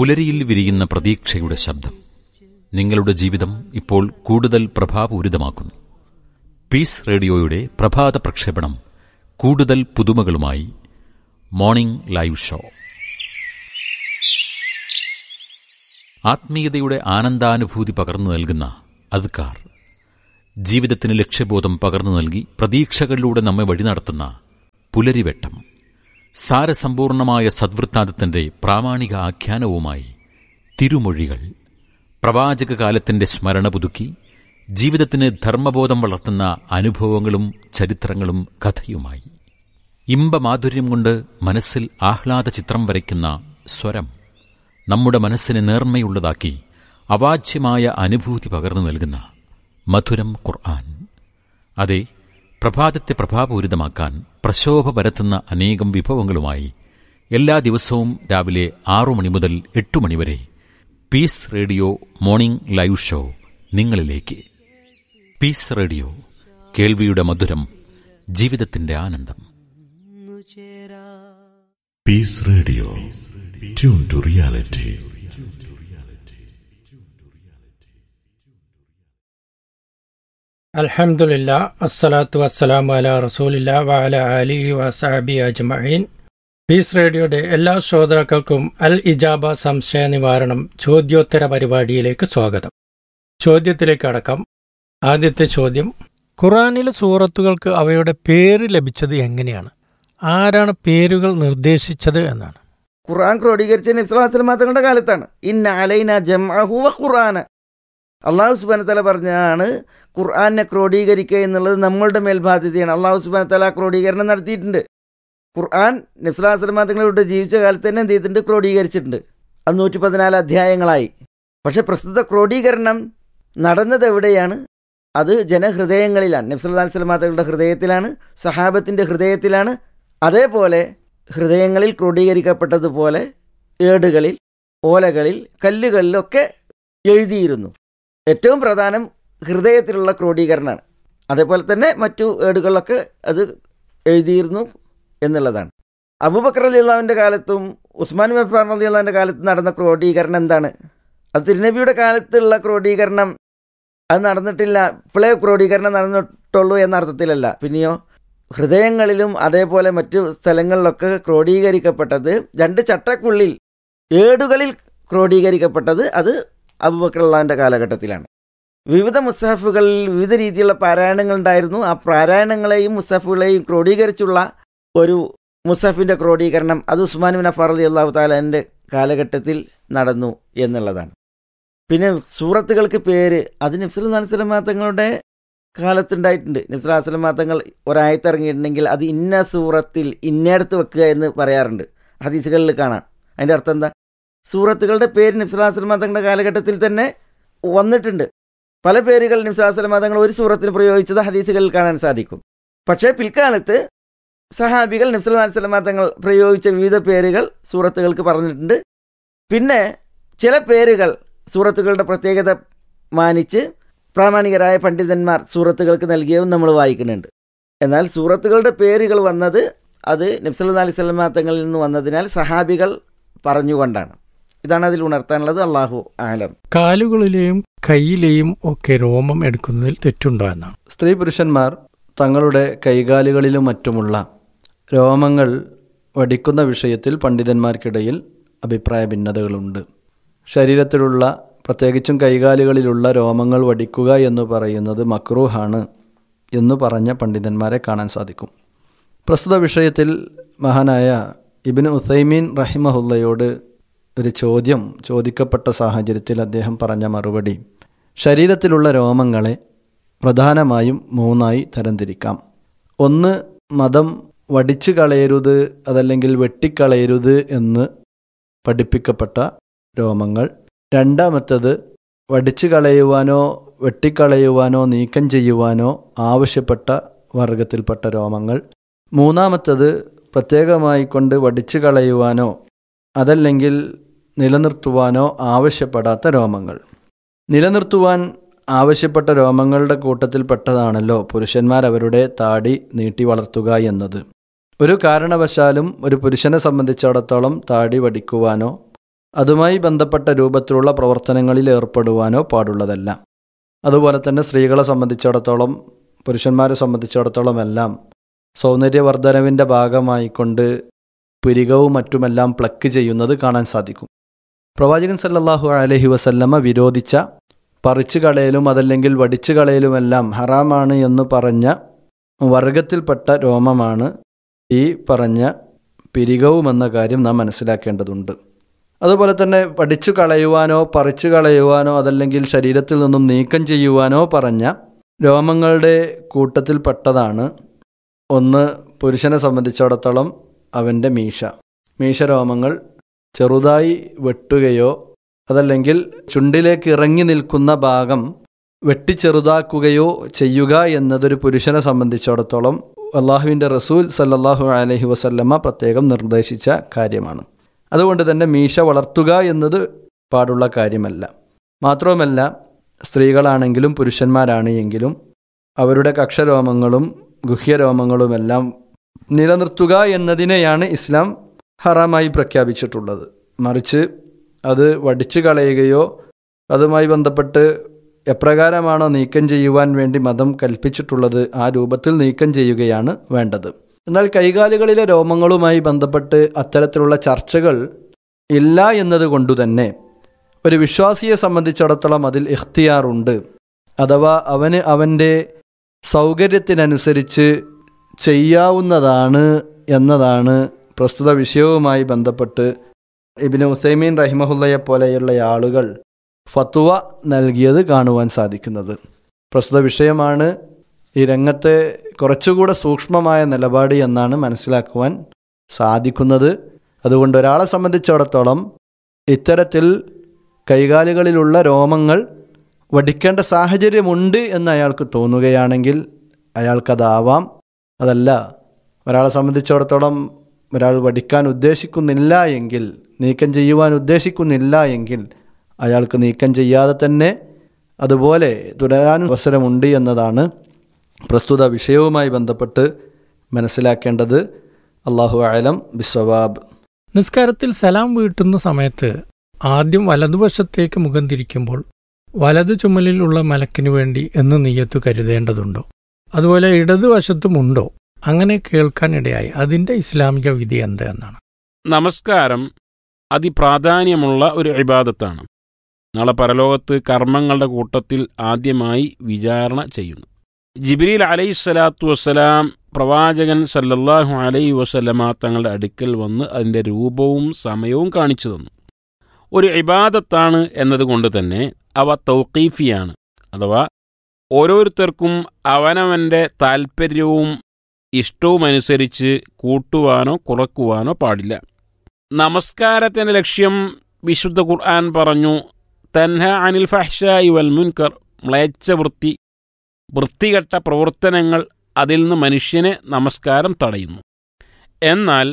പുലരിയിൽ വിരിയുന്ന പ്രതീക്ഷയുടെ ശബ്ദം നിങ്ങളുടെ ജീവിതം ഇപ്പോൾ കൂടുതൽ പ്രഭാപൂരിതമാക്കുന്നു പീസ് റേഡിയോയുടെ പ്രഭാത പ്രക്ഷേപണം കൂടുതൽ പുതുമകളുമായി മോർണിംഗ് ലൈവ് ഷോ ആത്മീയതയുടെ ആനന്ദാനുഭൂതി പകർന്നു നൽകുന്ന അദ്കാർ ജീവിതത്തിന് ലക്ഷ്യബോധം പകർന്നു നൽകി പ്രതീക്ഷകളിലൂടെ നമ്മെ വഴി നടത്തുന്ന പുലരിവെട്ടം സാരസമ്പൂർണമായ സദ്വൃത്താന്തത്തിന്റെ പ്രാമാണിക ആഖ്യാനവുമായി തിരുമൊഴികൾ പ്രവാചക കാലത്തിന്റെ സ്മരണ പുതുക്കി ജീവിതത്തിന് ധർമ്മബോധം വളർത്തുന്ന അനുഭവങ്ങളും ചരിത്രങ്ങളും കഥയുമായി ഇമ്പമാധുര്യം കൊണ്ട് മനസ്സിൽ ആഹ്ലാദ ചിത്രം വരയ്ക്കുന്ന സ്വരം നമ്മുടെ മനസ്സിനെ നേർമ്മയുള്ളതാക്കി അവാച്യമായ അനുഭൂതി പകർന്നു നൽകുന്ന മധുരം ഖുർആൻ അതെ പ്രഭാതത്തെ പ്രഭാപൂരിതമാക്കാൻ പ്രശോഭ പരത്തുന്ന അനേകം വിഭവങ്ങളുമായി എല്ലാ ദിവസവും രാവിലെ ആറു മണി മുതൽ എട്ടു മണിവരെ peace radio morning live show നിങ്ങളിലേക്ക് പീസ് റേഡിയോ കേൾവിയുടെ മധുരം ജീവിതത്തിന്റെ ആനന്ദം Peace Radio. Tune to reality. അൽഹംദുലില്ലാ അസ്സലാത്തു വസ്സലാമു അല റസൂലില്ല വഅല അലിഹി വസഹബി അജ്മഈൻ പീസ് റേഡിയോയുടെ എല്ലാ ശ്രോതാക്കൾക്കും അൽ ഇജാബ സംശയ നിവാരണം ചോദ്യോത്തര പരിപാടിയിലേക്ക് സ്വാഗതം ചോദ്യത്തിലേക്ക് അടക്കം ആദ്യത്തെ ചോദ്യം ഖുറാനിലെ സൂറത്തുകൾക്ക് അവയുടെ പേര് ലഭിച്ചത് എങ്ങനെയാണ് ആരാണ് പേരുകൾ നിർദ്ദേശിച്ചത് എന്നാണ് ഖുർആൻ ക്രോഡീകരിച്ച നബ്സലാസ്ലം തങ്ങളുടെ കാലത്താണ് ഇന്ന അലൈന ജംഅഹു വ ഖുർആന അള്ളാഹു സുബാന തല പറഞ്ഞാണ് ഖുർആനെ ക്രോഡീകരിക്കുക എന്നുള്ളത് നമ്മളുടെ മേൽബാധ്യതയാണ് അള്ളാഹു സുബാന തല ക്രോഡീകരണം നടത്തിയിട്ടുണ്ട് ഖുർആൻ നബ്സലാസ്ലം തങ്ങളുടെ ജീവിച്ച കാലത്ത് തന്നെ എന്ത് ചെയ്തിട്ടുണ്ട് ക്രോഡീകരിച്ചിട്ടുണ്ട് അത് നൂറ്റി പതിനാല് അധ്യായങ്ങളായി പക്ഷെ പ്രസ്തുത ക്രോഡീകരണം നടന്നത് എവിടെയാണ് അത് ജനഹൃദയങ്ങളിലാണ് നബ്സല്ലാ സ്വലമാ തങ്ങളുടെ ഹൃദയത്തിലാണ് സഹാബത്തിൻ്റെ ഹൃദയത്തിലാണ് അതേപോലെ ഹൃദയങ്ങളിൽ ക്രോഡീകരിക്കപ്പെട്ടതുപോലെ ഏടുകളിൽ ഓലകളിൽ കല്ലുകളിലൊക്കെ എഴുതിയിരുന്നു ഏറ്റവും പ്രധാനം ഹൃദയത്തിലുള്ള ക്രോഡീകരണമാണ് അതേപോലെ തന്നെ മറ്റു ഏടുകളിലൊക്കെ അത് എഴുതിയിരുന്നു എന്നുള്ളതാണ് അബൂബക്കർ അലി അള്ളാഹുവിൻ്റെ കാലത്തും ഉസ്മാൻ മഫാൻ അലി അള്ളാഹുവിൻ്റെ കാലത്തും നടന്ന ക്രോഡീകരണം എന്താണ് അത് തിരുനബിയുടെ കാലത്തുള്ള ക്രോഡീകരണം അത് നടന്നിട്ടില്ല ഇപ്പോഴേ ക്രോഡീകരണം നടന്നിട്ടുള്ളൂ എന്ന അർത്ഥത്തിലല്ല പിന്നെയോ ഹൃദയങ്ങളിലും അതേപോലെ മറ്റു സ്ഥലങ്ങളിലൊക്കെ ക്രോഡീകരിക്കപ്പെട്ടത് രണ്ട് ചട്ടക്കുള്ളിൽ ഏടുകളിൽ ക്രോഡീകരിക്കപ്പെട്ടത് അത് അബുബക്കറുള്ളാൻ്റെ കാലഘട്ടത്തിലാണ് വിവിധ മുസാഫുകളിൽ വിവിധ രീതിയിലുള്ള പാരായണങ്ങൾ ഉണ്ടായിരുന്നു ആ പാരായണങ്ങളെയും മുസാഫുകളെയും ക്രോഡീകരിച്ചുള്ള ഒരു മുസാഫിൻ്റെ ക്രോഡീകരണം അത് ഉസ്മാൻ ബിൻ അഫാർ അലി അള്ളാഹു താലാൻ്റെ കാലഘട്ടത്തിൽ നടന്നു എന്നുള്ളതാണ് പിന്നെ സൂറത്തുകൾക്ക് പേര് അത് നബ്സുൽ അലിസ്ലമാ തങ്ങളുടെ കാലത്തുണ്ടായിട്ടുണ്ട് നബ്സുലാസ്ലമാ തങ്ങൾ ഒരായത്ത് ഇറങ്ങിയിട്ടുണ്ടെങ്കിൽ അത് ഇന്ന സൂറത്തിൽ ഇന്നയിടത്ത് വെക്കുക എന്ന് പറയാറുണ്ട് ഹദീസുകളിൽ കാണാം അതിൻ്റെ അർത്ഥം എന്താ സൂറത്തുകളുടെ പേര് നബ്സുലാസ്ലമാ തങ്ങളുടെ കാലഘട്ടത്തിൽ തന്നെ വന്നിട്ടുണ്ട് പല പേരുകൾ നബ്സുലാസ്ലമാ തങ്ങൾ ഒരു സൂറത്തിന് പ്രയോഗിച്ചത് ഹദീസുകളിൽ കാണാൻ സാധിക്കും പക്ഷേ പിൽക്കാലത്ത് സഹാബികൾ നബ്സുല്ലാ സ്വലമാ തങ്ങൾ പ്രയോഗിച്ച വിവിധ പേരുകൾ സൂറത്തുകൾക്ക് പറഞ്ഞിട്ടുണ്ട് പിന്നെ ചില പേരുകൾ സൂറത്തുകളുടെ പ്രത്യേകത മാനിച്ച് പ്രാമാണികരായ പണ്ഡിതന്മാർ സൂറത്തുകൾക്ക് നൽകിയതും നമ്മൾ വായിക്കുന്നുണ്ട് എന്നാൽ സൂറത്തുകളുടെ പേരുകൾ വന്നത് അത് നബ്സല്ലാ അലൈഹി സ്വലമാ തങ്ങളിൽ നിന്ന് വന്നതിനാൽ സഹാബികൾ പറഞ്ഞുകൊണ്ടാണ് ഇതാണ് അതിൽ ഉണർത്താനുള്ളത് അള്ളാഹു ആലം കാലുകളിലെയും കൈയിലെയും ഒക്കെ രോമം എടുക്കുന്നതിൽ തെറ്റുണ്ടോ എന്നാണ് സ്ത്രീ പുരുഷന്മാർ തങ്ങളുടെ കൈകാലുകളിലും മറ്റുമുള്ള രോമങ്ങൾ വടിക്കുന്ന വിഷയത്തിൽ പണ്ഡിതന്മാർക്കിടയിൽ അഭിപ്രായ ഭിന്നതകളുണ്ട് ശരീരത്തിലുള്ള പ്രത്യേകിച്ചും കൈകാലുകളിലുള്ള രോമങ്ങൾ വടിക്കുക എന്ന് പറയുന്നത് മക്രൂഹാണ് എന്ന് പറഞ്ഞ പണ്ഡിതന്മാരെ കാണാൻ സാധിക്കും പ്രസ്തുത വിഷയത്തിൽ മഹാനായ ഇബിന് ഉസൈമീൻ റഹിമഹുല്ലയോട് ഒരു ചോദ്യം ചോദിക്കപ്പെട്ട സാഹചര്യത്തിൽ അദ്ദേഹം പറഞ്ഞ മറുപടി ശരീരത്തിലുള്ള രോമങ്ങളെ പ്രധാനമായും മൂന്നായി തരംതിരിക്കാം ഒന്ന് മതം വടിച്ചു കളയരുത് അതല്ലെങ്കിൽ വെട്ടിക്കളയരുത് എന്ന് പഠിപ്പിക്കപ്പെട്ട രോമങ്ങൾ രണ്ടാമത്തത് വടിച്ചു കളയുവാനോ വെട്ടിക്കളയുവാനോ നീക്കം ചെയ്യുവാനോ ആവശ്യപ്പെട്ട വർഗത്തിൽപ്പെട്ട രോമങ്ങൾ മൂന്നാമത്തത് പ്രത്യേകമായി കൊണ്ട് വടിച്ചു കളയുവാനോ അതല്ലെങ്കിൽ നിലനിർത്തുവാനോ ആവശ്യപ്പെടാത്ത രോമങ്ങൾ നിലനിർത്തുവാൻ ആവശ്യപ്പെട്ട രോമങ്ങളുടെ കൂട്ടത്തിൽപ്പെട്ടതാണല്ലോ പുരുഷന്മാർ അവരുടെ താടി നീട്ടി വളർത്തുക എന്നത് ഒരു കാരണവശാലും ഒരു പുരുഷനെ സംബന്ധിച്ചിടത്തോളം താടി വടിക്കുവാനോ അതുമായി ബന്ധപ്പെട്ട രൂപത്തിലുള്ള പ്രവർത്തനങ്ങളിൽ ഏർപ്പെടുവാനോ പാടുള്ളതല്ല അതുപോലെ തന്നെ സ്ത്രീകളെ സംബന്ധിച്ചിടത്തോളം പുരുഷന്മാരെ സംബന്ധിച്ചിടത്തോളം എല്ലാം സൗന്ദര്യവർദ്ധനവിൻ്റെ ഭാഗമായിക്കൊണ്ട് പുരികവും മറ്റുമെല്ലാം പ്ലക്ക് ചെയ്യുന്നത് കാണാൻ സാധിക്കും പ്രവാചകൻ സല്ലല്ലാഹു അലൈഹി വസല്ലമ വിരോധിച്ച പറിച്ചു കളയലും അതല്ലെങ്കിൽ വടിച്ചു കളയലുമെല്ലാം ഹറാമാണ് എന്ന് പറഞ്ഞ വർഗത്തിൽപ്പെട്ട രോമമാണ് ഈ പറഞ്ഞ പിരികവുമെന്ന കാര്യം നാം മനസ്സിലാക്കേണ്ടതുണ്ട് അതുപോലെ തന്നെ പഠിച്ചു കളയുവാനോ പറിച്ചു കളയുവാനോ അതല്ലെങ്കിൽ ശരീരത്തിൽ നിന്നും നീക്കം ചെയ്യുവാനോ പറഞ്ഞ രോമങ്ങളുടെ കൂട്ടത്തിൽപ്പെട്ടതാണ് ഒന്ന് പുരുഷനെ സംബന്ധിച്ചിടത്തോളം അവൻ്റെ മീശ മീശരോമങ്ങൾ ചെറുതായി വെട്ടുകയോ അതല്ലെങ്കിൽ ചുണ്ടിലേക്ക് ഇറങ്ങി നിൽക്കുന്ന ഭാഗം വെട്ടിച്ചെറുതാക്കുകയോ ചെയ്യുക എന്നതൊരു പുരുഷനെ സംബന്ധിച്ചിടത്തോളം അള്ളാഹുവിൻ്റെ റസൂൽ സല്ലല്ലാഹു അലൈഹി വസല്ലമ്മ പ്രത്യേകം നിർദ്ദേശിച്ച കാര്യമാണ് അതുകൊണ്ട് തന്നെ മീശ വളർത്തുക എന്നത് പാടുള്ള കാര്യമല്ല മാത്രവുമല്ല സ്ത്രീകളാണെങ്കിലും പുരുഷന്മാരാണ് എങ്കിലും അവരുടെ കക്ഷരോമങ്ങളും ഗുഹ്യരോമങ്ങളുമെല്ലാം നിലനിർത്തുക എന്നതിനെയാണ് ഇസ്ലാം ഹറാമായി പ്രഖ്യാപിച്ചിട്ടുള്ളത് മറിച്ച് അത് വടിച്ചു കളയുകയോ അതുമായി ബന്ധപ്പെട്ട് എപ്രകാരമാണോ നീക്കം ചെയ്യുവാൻ വേണ്ടി മതം കൽപ്പിച്ചിട്ടുള്ളത് ആ രൂപത്തിൽ നീക്കം ചെയ്യുകയാണ് വേണ്ടത് എന്നാൽ കൈകാലുകളിലെ രോമങ്ങളുമായി ബന്ധപ്പെട്ട് അത്തരത്തിലുള്ള ചർച്ചകൾ ഇല്ല എന്നതുകൊണ്ടു തന്നെ ഒരു വിശ്വാസിയെ സംബന്ധിച്ചിടത്തോളം അതിൽ ഇഖ്തിയാറുണ്ട് അഥവാ അവന് അവൻ്റെ സൗകര്യത്തിനനുസരിച്ച് ചെയ്യാവുന്നതാണ് എന്നതാണ് പ്രസ്തുത വിഷയവുമായി ബന്ധപ്പെട്ട് ഇബിന് ഉസൈമീൻ റഹിമഹുല്ലയെ പോലെയുള്ള ആളുകൾ ഫത്തുവ നൽകിയത് കാണുവാൻ സാധിക്കുന്നത് പ്രസ്തുത വിഷയമാണ് ഈ രംഗത്തെ കുറച്ചുകൂടെ സൂക്ഷ്മമായ നിലപാട് എന്നാണ് മനസ്സിലാക്കുവാൻ സാധിക്കുന്നത് അതുകൊണ്ട് ഒരാളെ സംബന്ധിച്ചിടത്തോളം ഇത്തരത്തിൽ കൈകാലുകളിലുള്ള രോമങ്ങൾ വടിക്കേണ്ട സാഹചര്യമുണ്ട് എന്ന് അയാൾക്ക് തോന്നുകയാണെങ്കിൽ അയാൾക്കതാവാം അതല്ല ഒരാളെ സംബന്ധിച്ചിടത്തോളം ഒരാൾ വടിക്കാൻ ഉദ്ദേശിക്കുന്നില്ല എങ്കിൽ നീക്കം ചെയ്യുവാൻ ഉദ്ദേശിക്കുന്നില്ല എങ്കിൽ അയാൾക്ക് നീക്കം ചെയ്യാതെ തന്നെ അതുപോലെ തുടരാൻ അവസരമുണ്ട് എന്നതാണ് പ്രസ്തുത വിഷയവുമായി ബന്ധപ്പെട്ട് മനസ്സിലാക്കേണ്ടത് അള്ളാഹു ആലം ബിസ്വവാബ് നിസ്കാരത്തിൽ സലാം വീട്ടുന്ന സമയത്ത് ആദ്യം വലതുവശത്തേക്ക് മുഖം തിരിക്കുമ്പോൾ വലതു ചുമലിലുള്ള മലക്കിനു വേണ്ടി എന്ന് നീയത്ത് കരുതേണ്ടതുണ്ടോ അതുപോലെ ഇടതുവശത്തുമുണ്ടോ അങ്ങനെ കേൾക്കാനിടയായി അതിന്റെ ഇസ്ലാമിക വിധി എന്ത് എന്നാണ് നമസ്കാരം അതിപ്രാധാന്യമുള്ള ഒരു ഇബാദത്താണ് നാളെ പരലോകത്ത് കർമ്മങ്ങളുടെ കൂട്ടത്തിൽ ആദ്യമായി വിചാരണ ചെയ്യുന്നു ജിബ്രീൽ അലൈഹി സ്വലാത്തു വസ്സലാം പ്രവാചകൻ സല്ലല്ലാഹു അലൈഹി വസല്ലമ തങ്ങളുടെ അടുക്കൽ വന്ന് അതിൻ്റെ രൂപവും സമയവും കാണിച്ചു തന്നു ഒരു ഇബാദത്താണ് എന്നതുകൊണ്ട് തന്നെ അവ തൗക്കീഫിയാണ് അഥവാ ഓരോരുത്തർക്കും അവനവൻ്റെ താൽപ്പര്യവും ഇഷ്ടവുമനുസരിച്ച് കൂട്ടുവാനോ കുറക്കുവാനോ പാടില്ല നമസ്കാരത്തിൻ്റെ ലക്ഷ്യം വിശുദ്ധ ഖുർആൻ പറഞ്ഞു തൻഹ അനിൽ ഫഹ്ഷായി വൽ മുൻകർ മ്ലേച്ഛ വൃത്തി വൃത്തികെട്ട പ്രവർത്തനങ്ങൾ അതിൽ നിന്ന് മനുഷ്യനെ നമസ്കാരം തടയുന്നു എന്നാൽ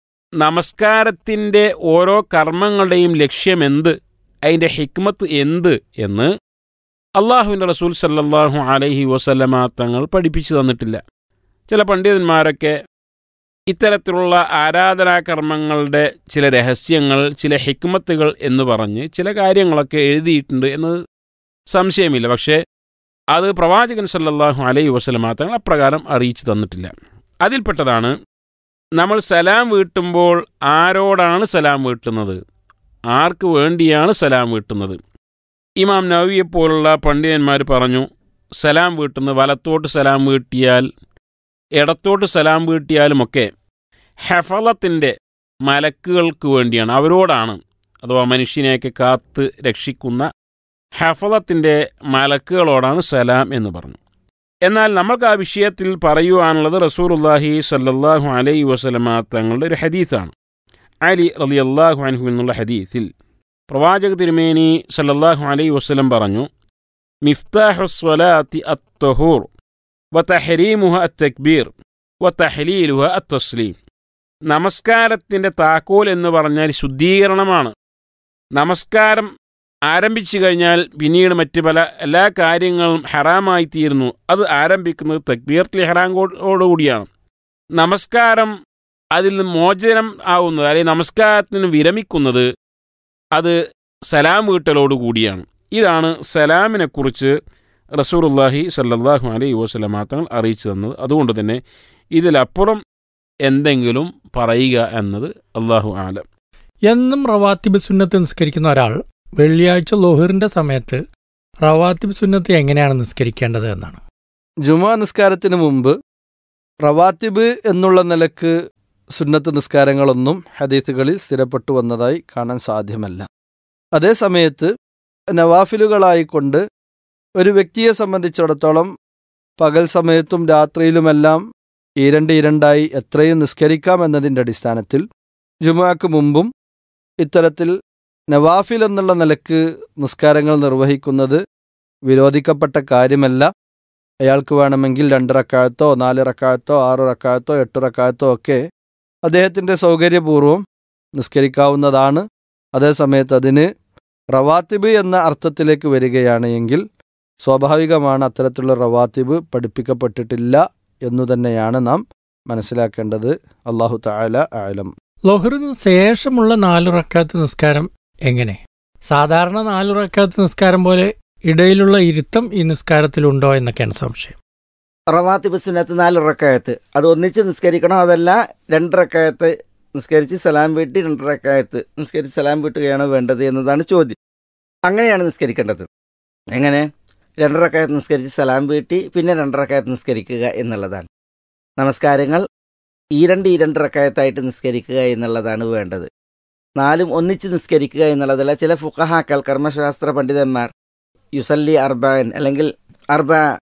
നമസ്കാരത്തിൻ്റെ ഓരോ കർമ്മങ്ങളുടെയും ലക്ഷ്യമെന്ത് അതിൻ്റെ ഹിക്മത്ത് എന്ത് എന്ന് അള്ളാഹുവിൻ്റെ റസൂൽ സല്ലല്ലാഹു അലൈഹി വസല്ലമ തങ്ങൾ പഠിപ്പിച്ചു തന്നിട്ടില്ല ചില പണ്ഡിതന്മാരൊക്കെ ഇത്തരത്തിലുള്ള ആരാധനാകർമ്മങ്ങളുടെ ചില രഹസ്യങ്ങൾ ചില ഹിക്മത്തുകൾ എന്ന് പറഞ്ഞ് ചില കാര്യങ്ങളൊക്കെ എഴുതിയിട്ടുണ്ട് എന്നത് സംശയമില്ല പക്ഷേ അത് പ്രവാചകൻ സല്ലല്ലാഹു അലൈഹി വസല്ലമ തങ്ങൾ അപ്രകാരം അറിയിച്ചു തന്നിട്ടില്ല അതിൽപ്പെട്ടതാണ് നമ്മൾ സലാം വീട്ടുമ്പോൾ ആരോടാണ് സലാം വീട്ടുന്നത് ആർക്ക് വേണ്ടിയാണ് സലാം വീട്ടുന്നത് ഇമാം നവിയെപ്പോലുള്ള പണ്ഡിതന്മാർ പറഞ്ഞു സലാം വീട്ടുന്നത് വലത്തോട്ട് സലാം വീട്ടിയാൽ ഇടത്തോട്ട് സലാം വീട്ടിയാലുമൊക്കെ ഹെഫലത്തിൻ്റെ മലക്കുകൾക്ക് വേണ്ടിയാണ് അവരോടാണ് അഥവാ മനുഷ്യനെയൊക്കെ കാത്ത് രക്ഷിക്കുന്ന ഹെഫലത്തിൻ്റെ മലക്കുകളോടാണ് സലാം എന്ന് പറഞ്ഞു എന്നാൽ നമ്മൾക്ക് ആ വിഷയത്തിൽ പറയുവാനുള്ളത് റസൂറുല്ലാഹി സല്ലല്ലാഹു അലൈഹി വസലമ തങ്ങളുടെ ഒരു ഹദീസാണ് അലി റളിയല്ലാഹു അൻഹു എന്നുള്ള ഹദീസിൽ പ്രവാചക തിരുമേനി സല്ലല്ലാഹു അലൈഹി വസല്ലം പറഞ്ഞു മിഫ്താഹു സ്വലാത്തി അത്തഹൂർ വതഹരീമുഹ അത്തക്ബീർ വതഹലീലുഹ അത്തസ്ലീം നമസ്കാരത്തിൻ്റെ താക്കോൽ എന്ന് പറഞ്ഞാൽ ശുദ്ധീകരണമാണ് നമസ്കാരം ആരംഭിച്ചു കഴിഞ്ഞാൽ പിന്നീട് മറ്റ് പല എല്ലാ കാര്യങ്ങളും ഹറാമായി തീരുന്നു അത് ആരംഭിക്കുന്നത് തക്ബീർത്തിൽ ഹറാങ്കോടുകൂടിയാണ് നമസ്കാരം അതിൽ നിന്ന് മോചനം ആവുന്നത് അല്ലെങ്കിൽ നമസ്കാരത്തിന് വിരമിക്കുന്നത് അത് സലാം വീട്ടലോടുകൂടിയാണ് ഇതാണ് സലാമിനെക്കുറിച്ച് റസൂറുല്ലാഹി സല്ലല്ലാഹു അലൈഹി വസല്ലമ തങ്ങൾ അറിയിച്ചു തന്നത് അതുകൊണ്ട് തന്നെ ഇതിലപ്പുറം എന്തെങ്കിലും പറയുക എന്നത് അള്ളാഹു ആലം എന്നും റവാത്തിബ് സുന്നത്ത് നിസ്കരിക്കുന്ന ഒരാൾ വെള്ളിയാഴ്ച ലോഹറിന്റെ സമയത്ത് റവാത്തിബ് സുന്നത്ത് എങ്ങനെയാണ് നിസ്കരിക്കേണ്ടത് എന്നാണ് ജുമാ നിസ്കാരത്തിന് മുമ്പ് റവാത്തിബ് എന്നുള്ള നിലക്ക് സുന്നത്ത് നിസ്കാരങ്ങളൊന്നും ഹദീത്തുകളിൽ സ്ഥിരപ്പെട്ടു വന്നതായി കാണാൻ സാധ്യമല്ല അതേസമയത്ത് നവാഫിലുകളായിക്കൊണ്ട് ഒരു വ്യക്തിയെ സംബന്ധിച്ചിടത്തോളം പകൽ സമയത്തും രാത്രിയിലുമെല്ലാം ഇരണ്ട് ഇരണ്ടായി എത്രയും നിസ്കരിക്കാം എന്നതിൻ്റെ അടിസ്ഥാനത്തിൽ ജുമാക്ക് മുമ്പും ഇത്തരത്തിൽ നവാഫിൽ എന്നുള്ള നിലക്ക് നിസ്കാരങ്ങൾ നിർവഹിക്കുന്നത് വിരോധിക്കപ്പെട്ട കാര്യമല്ല അയാൾക്ക് വേണമെങ്കിൽ രണ്ട് റക്കായത്തോ നാല് റക്കായത്തോ ആറ് റക്കായത്തോ എട്ട് റക്കായത്തോ ഒക്കെ അദ്ദേഹത്തിൻ്റെ സൗകര്യപൂർവ്വം നിസ്കരിക്കാവുന്നതാണ് അതേസമയത്ത് അതിന് റവാത്തിബ് എന്ന അർത്ഥത്തിലേക്ക് വരികയാണ് എങ്കിൽ സ്വാഭാവികമാണ് അത്തരത്തിലുള്ള റവാത്തിബ് പഠിപ്പിക്കപ്പെട്ടിട്ടില്ല എന്നു തന്നെയാണ് നാം മനസ്സിലാക്കേണ്ടത് അള്ളാഹു താല ആലം ലോഹറിന് ശേഷമുള്ള നാലു റക്കാത്ത് നിസ്കാരം എങ്ങനെ സാധാരണ നാലു റക്കാത്ത് നിസ്കാരം പോലെ ഇടയിലുള്ള ഇരുത്തം ഈ നിസ്കാരത്തിലുണ്ടോ എന്നൊക്കെയാണ് സംശയം റവാത്തിബ് സുന്നത്ത് നാല് റക്കായത്ത് അത് ഒന്നിച്ച് നിസ്കരിക്കണോ അതല്ല രണ്ട് റക്കായത്ത് നിസ്കരിച്ച് സലാം വീട്ടി രണ്ട് റക്കായത്ത് നിസ്കരിച്ച് സലാം വീട്ടുകയാണോ വേണ്ടത് എന്നതാണ് ചോദ്യം അങ്ങനെയാണ് നിസ്കരിക്കേണ്ടത് എങ്ങനെ രണ്ട് റക്കായത്ത് നിസ്കരിച്ച് സലാം വീട്ടി പിന്നെ രണ്ട് റക്കായത്ത് നിസ്കരിക്കുക എന്നുള്ളതാണ് നമസ്കാരങ്ങൾ ഈ രണ്ട് ഈ രണ്ട് റക്കായത്തായിട്ട് നിസ്കരിക്കുക എന്നുള്ളതാണ് വേണ്ടത് നാലും ഒന്നിച്ച് നിസ്കരിക്കുക എന്നുള്ളതല്ല ചില ഫുഖഹാക്കൾ കർമ്മശാസ്ത്ര പണ്ഡിതന്മാർ യുസല്ലി അർബാൻ അല്ലെങ്കിൽ അർബ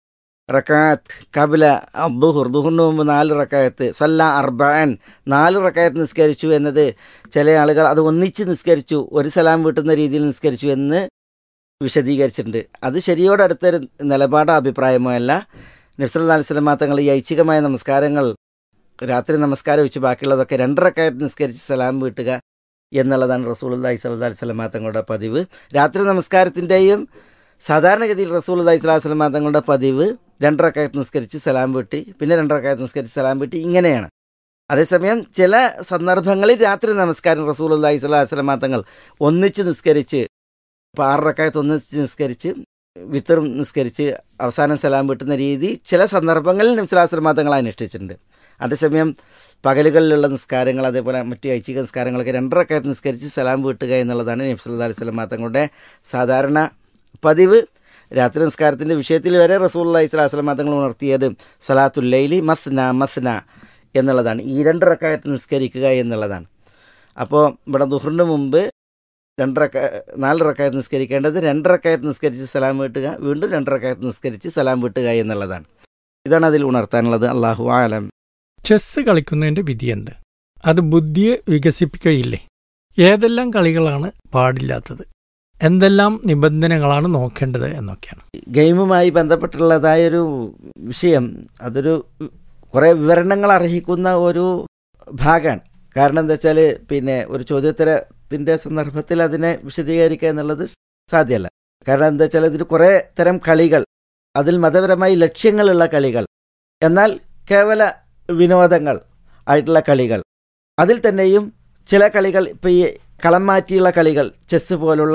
റക്കാത്ത് കബില അബ്ദുഹുർ ദുഹറിന് മുമ്പ് നാല് റക്കായത്ത് സല്ല അർബാൻ നാല് റക്കായത്ത് നിസ്കരിച്ചു എന്നത് ചില ആളുകൾ അത് ഒന്നിച്ച് നിസ്കരിച്ചു ഒരു സലാം വീട്ടുന്ന രീതിയിൽ നിസ്കരിച്ചു എന്ന് വിശദീകരിച്ചിട്ടുണ്ട് അത് ശരിയോടടുത്തൊരു നിലപാടോ അഭിപ്രായമോ അല്ല നബ്സല്ലാ അലിസ്ലമാ തങ്ങൾ ഈ ഐച്ഛികമായ നമസ്കാരങ്ങൾ രാത്രി നമസ്കാരം വെച്ച് ബാക്കിയുള്ളതൊക്കെ രണ്ടരക്കായത്ത് നിസ്കരിച്ച് സലാം വീട്ടുക എന്നുള്ളതാണ് റസൂൽ അള്ളഹി സ്വല്ലാ അലിസ്ലമാ തങ്ങളുടെ പതിവ് രാത്രി നമസ്കാരത്തിൻ്റെയും സാധാരണഗതിയിൽ റസൂൽ അള്ളഹി സ്വലാഹു വസ്ലമാ തങ്ങളുടെ പതിവ് രണ്ടരക്കായത്ത് നിസ്കരിച്ച് സലാം വീട്ടി പിന്നെ രണ്ടരക്കായത്ത് നിസ്കരിച്ച് സലാം വീട്ടി ഇങ്ങനെയാണ് അതേസമയം ചില സന്ദർഭങ്ങളിൽ രാത്രി നമസ്കാരം റസൂൽ അള്ളഹി സ്വലാഹു വസ്ലമാ തങ്ങൾ ഒന്നിച്ച് നിസ്കരിച്ച് ഇപ്പോൾ ആറരക്കായത്ത് ഒന്നിച്ച് നിസ്കരിച്ച് വിത്തറും നിസ്കരിച്ച് അവസാനം സലാം വീട്ടുന്ന രീതി ചില സന്ദർഭങ്ങളിൽ നബ്സുലാസ്ലമാ തങ്ങൾ അനുഷ്ഠിച്ചിട്ടുണ്ട് അതേസമയം പകലുകളിലുള്ള നിസ്കാരങ്ങൾ അതേപോലെ മറ്റു ഐച്ഛിക നിസ്കാരങ്ങളൊക്കെ രണ്ടരക്കായത്ത് നിസ്കരിച്ച് സലാം വീട്ടുക എന്നുള്ളതാണ് നബ്സുല്ലാ അലൈഹി സ്വലമാ തങ്ങളുടെ സാധാരണ പതിവ് രാത്രി നിസ്കാരത്തിൻ്റെ വിഷയത്തിൽ വരെ റസൂൽ അലൈഹി സ്വലാസ്ലമാ തങ്ങൾ ഉണർത്തിയത് സലാത്തുല്ലൈലി മസ്ന മസ്ന എന്നുള്ളതാണ് ഈ രണ്ട് റക്കായത്ത് നിസ്കരിക്കുക എന്നുള്ളതാണ് അപ്പോൾ ഇവിടെ ദുഹറിന് മുമ്പ് രണ്ടരക്ക നാല് റക്കായത്ത് നിസ്കരിക്കേണ്ടത് രണ്ടരക്കായത്ത് നിസ്കരിച്ച് സലാം വീട്ടുക വീണ്ടും രണ്ടരക്കായത്ത് നിസ്കരിച്ച് സലാം വീട്ടുക എന്നുള്ളതാണ് ഇതാണ് അതിൽ ഉണർത്താനുള്ളത് അള്ളാഹു ആലം ചെസ്സ് കളിക്കുന്നതിന്റെ വിധി എന്ത് അത് ബുദ്ധിയെ വികസിപ്പിക്കുകയില്ലേ ഏതെല്ലാം കളികളാണ് പാടില്ലാത്തത് എന്തെല്ലാം നിബന്ധനകളാണ് നോക്കേണ്ടത് എന്നൊക്കെയാണ് ഗെയിമുമായി ബന്ധപ്പെട്ടുള്ളതായൊരു വിഷയം അതൊരു കുറേ വിവരണങ്ങൾ അർഹിക്കുന്ന ഒരു ഭാഗമാണ് കാരണം എന്താ വെച്ചാൽ പിന്നെ ഒരു ചോദ്യോത്തരത്തിൻ്റെ സന്ദർഭത്തിൽ അതിനെ വിശദീകരിക്കുക എന്നുള്ളത് സാധ്യമല്ല കാരണം എന്താ വെച്ചാൽ ഇതിൽ കുറേ തരം കളികൾ അതിൽ മതപരമായി ലക്ഷ്യങ്ങളുള്ള കളികൾ എന്നാൽ കേവല വിനോദങ്ങൾ ആയിട്ടുള്ള കളികൾ അതിൽ തന്നെയും ചില കളികൾ ഇപ്പോൾ ഈ കളം മാറ്റിയുള്ള കളികൾ ചെസ്സ് പോലുള്ള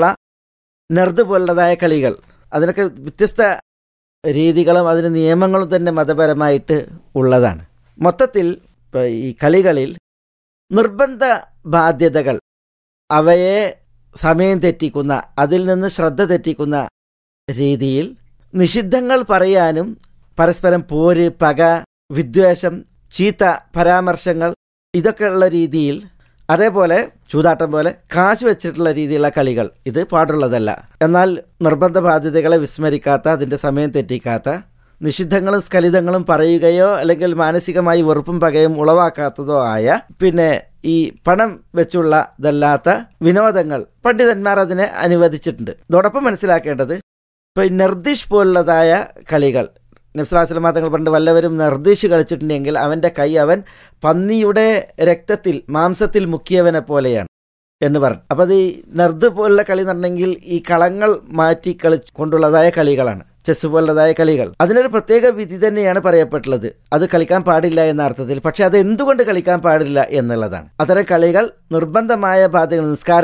നെർദ് പോലുള്ളതായ കളികൾ അതിനൊക്കെ വ്യത്യസ്ത രീതികളും അതിന് നിയമങ്ങളും തന്നെ മതപരമായിട്ട് ഉള്ളതാണ് മൊത്തത്തിൽ ഇപ്പോൾ ഈ കളികളിൽ നിർബന്ധ ബാധ്യതകൾ അവയെ സമയം തെറ്റിക്കുന്ന അതിൽ നിന്ന് ശ്രദ്ധ തെറ്റിക്കുന്ന രീതിയിൽ നിഷിദ്ധങ്ങൾ പറയാനും പരസ്പരം പോര് പക വിദ്വേഷം ചീത്ത പരാമർശങ്ങൾ ഇതൊക്കെയുള്ള രീതിയിൽ അതേപോലെ ചൂതാട്ടം പോലെ കാശ് വെച്ചിട്ടുള്ള രീതിയിലുള്ള കളികൾ ഇത് പാടുള്ളതല്ല എന്നാൽ നിർബന്ധ ബാധ്യതകളെ വിസ്മരിക്കാത്ത അതിൻ്റെ സമയം തെറ്റിക്കാത്ത നിഷിദ്ധങ്ങളും സ്ഖലിതങ്ങളും പറയുകയോ അല്ലെങ്കിൽ മാനസികമായി വെറുപ്പും പകയും ഉളവാക്കാത്തതോ ആയ പിന്നെ ഈ പണം വെച്ചുള്ള ഇതല്ലാത്ത വിനോദങ്ങൾ പണ്ഡിതന്മാർ അതിനെ അനുവദിച്ചിട്ടുണ്ട് ഇതോടൊപ്പം മനസ്സിലാക്കേണ്ടത് ഇപ്പോൾ നിർദ്ദിഷ് പോലുള്ളതായ കളികൾ നബ്സലാസ്ലമാ തങ്ങൾ പണ്ട് വല്ലവരും നിർദ്ദിഷ് കളിച്ചിട്ടുണ്ടെങ്കിൽ അവൻ്റെ കൈ അവൻ പന്നിയുടെ രക്തത്തിൽ മാംസത്തിൽ മുക്കിയവനെ പോലെയാണ് എന്ന് പറഞ്ഞു അപ്പോൾ അത് ഈ നെർദ് പോലുള്ള കളി എന്ന് പറഞ്ഞെങ്കിൽ ഈ കളങ്ങൾ മാറ്റി കളി കൊണ്ടുള്ളതായ കളികളാണ് ചെസ് പോലുള്ളതായ കളികൾ അതിനൊരു പ്രത്യേക വിധി തന്നെയാണ് പറയപ്പെട്ടുള്ളത് അത് കളിക്കാൻ പാടില്ല എന്ന അർത്ഥത്തിൽ പക്ഷെ അത് എന്തുകൊണ്ട് കളിക്കാൻ പാടില്ല എന്നുള്ളതാണ് അത്തരം കളികൾ നിർബന്ധമായ ബാധ്യതകൾ നിസ്കാരം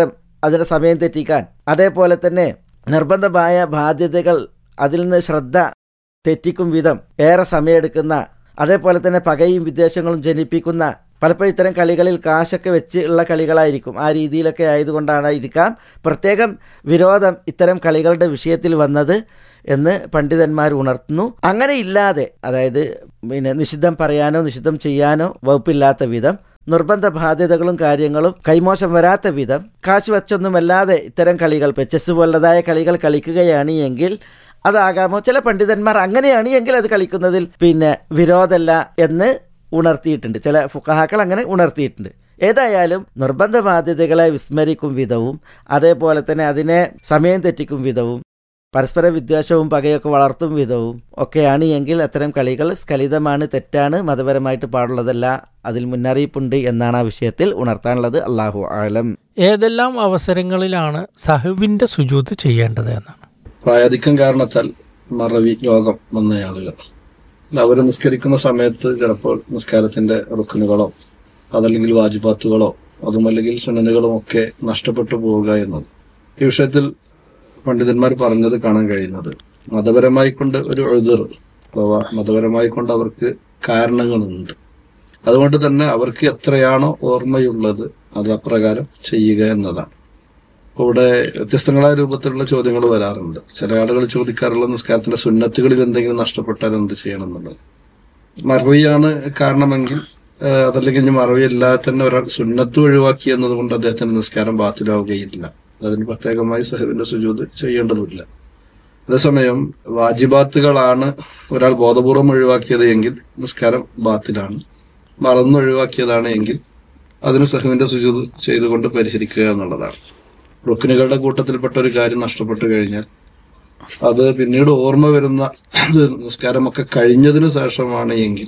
അതിൻ്റെ സമയം തെറ്റിക്കാൻ അതേപോലെ തന്നെ നിർബന്ധമായ ബാധ്യതകൾ അതിൽ നിന്ന് ശ്രദ്ധ തെറ്റിക്കും വിധം ഏറെ സമയമെടുക്കുന്ന അതേപോലെ തന്നെ പകയും വിദ്വേഷങ്ങളും ജനിപ്പിക്കുന്ന പലപ്പോഴും ഇത്തരം കളികളിൽ കാശൊക്കെ വെച്ച് ഉള്ള കളികളായിരിക്കും ആ രീതിയിലൊക്കെ ആയതുകൊണ്ടായിരിക്കാം പ്രത്യേകം വിരോധം ഇത്തരം കളികളുടെ വിഷയത്തിൽ വന്നത് എന്ന് പണ്ഡിതന്മാർ ഉണർത്തുന്നു അങ്ങനെ ഇല്ലാതെ അതായത് പിന്നെ നിഷിദ്ധം പറയാനോ നിഷിദ്ധം ചെയ്യാനോ വകുപ്പില്ലാത്ത വിധം നിർബന്ധ ബാധ്യതകളും കാര്യങ്ങളും കൈമോശം വരാത്ത വിധം കാശ് വെച്ചൊന്നുമല്ലാതെ ഇത്തരം കളികൾ ഇപ്പം ചെസ് പോലതായ കളികൾ കളിക്കുകയാണ് എങ്കിൽ അതാകാമോ ചില പണ്ഡിതന്മാർ അങ്ങനെയാണ് എങ്കിൽ അത് കളിക്കുന്നതിൽ പിന്നെ വിരോധമല്ല എന്ന് ഉണർത്തിയിട്ടുണ്ട് ചില ഫുക്കഹാക്കൾ അങ്ങനെ ഉണർത്തിയിട്ടുണ്ട് ഏതായാലും നിർബന്ധ ബാധ്യതകളെ വിസ്മരിക്കും വിധവും അതേപോലെ തന്നെ അതിനെ സമയം തെറ്റിക്കും വിധവും പരസ്പര വിദ്വേഷവും പകയൊക്കെ വളർത്തും വിധവും ഒക്കെയാണ് എങ്കിൽ അത്തരം കളികൾ സ്ഖലിതമാണ് തെറ്റാണ് മതപരമായിട്ട് പാടുള്ളതല്ല അതിൽ മുന്നറിയിപ്പുണ്ട് എന്നാണ് ആ വിഷയത്തിൽ ഉണർത്താനുള്ളത് അള്ളാഹു ആലം ഏതെല്ലാം അവസരങ്ങളിലാണ് സഹുവിൻ്റെ സുജൂത് ചെയ്യേണ്ടത് എന്നാണ് പ്രായാധിക്യം കാരണത്താൽ മറവി രോഗം വന്ന ആളുകൾ അവർ നിസ്കരിക്കുന്ന സമയത്ത് ചിലപ്പോൾ നിസ്കാരത്തിന്റെ റുക്കനുകളോ അതല്ലെങ്കിൽ വാജിബാത്തുകളോ അതുമല്ലെങ്കിൽ സുനനുകളും ഒക്കെ നഷ്ടപ്പെട്ടു പോവുക എന്നത് ഈ വിഷയത്തിൽ പണ്ഡിതന്മാർ പറഞ്ഞത് കാണാൻ കഴിയുന്നത് മതപരമായി കൊണ്ട് ഒരു എഴുതർ അഥവാ മതപരമായി കൊണ്ട് അവർക്ക് കാരണങ്ങളുണ്ട് അതുകൊണ്ട് തന്നെ അവർക്ക് എത്രയാണോ ഓർമ്മയുള്ളത് അത് അപ്രകാരം ചെയ്യുക എന്നതാണ് അപ്പൊ ഇവിടെ വ്യത്യസ്തങ്ങളായ രൂപത്തിലുള്ള ചോദ്യങ്ങൾ വരാറുണ്ട് ചില ആളുകൾ ചോദിക്കാറുള്ള നിസ്കാരത്തിന്റെ സുന്നത്തുകളിൽ എന്തെങ്കിലും നഷ്ടപ്പെട്ടാൽ എന്ത് ചെയ്യണം എന്നുള്ളത് മറവിയാണ് കാരണമെങ്കിൽ ആ, അതല്ലെങ്കിൽ ഇനി മറവിയല്ലാതെ തന്നെ ഒരാൾ സുന്നത്ത് ഒഴിവാക്കി എന്നതുകൊണ്ട് അദ്ദേഹത്തിന്റെ നിസ്കാരം ബാത്തിലാവുകയില്ല അതിന് പ്രത്യേകമായി സഹബിന്റെ സുജൂത് ചെയ്യേണ്ടതില്ല അതേസമയം വാജിബാത്തുകളാണ് ഒരാൾ ബോധപൂർവം ഒഴിവാക്കിയത് എങ്കിൽ നിസ്കാരം ബാത്തിലാണ് മറന്നൊഴിവാക്കിയതാണ് എങ്കിൽ അതിന് സഹുവിന്റെ സുജൂത് ചെയ്തുകൊണ്ട് പരിഹരിക്കുക എന്നുള്ളതാണ് റുക്കിനുകളുടെ കൂട്ടത്തിൽപ്പെട്ട ഒരു കാര്യം നഷ്ടപ്പെട്ടു കഴിഞ്ഞാൽ അത് പിന്നീട് ഓർമ്മ വരുന്ന ഇത് നിസ്കാരമൊക്കെ കഴിഞ്ഞതിന് ശേഷമാണ് എങ്കിൽ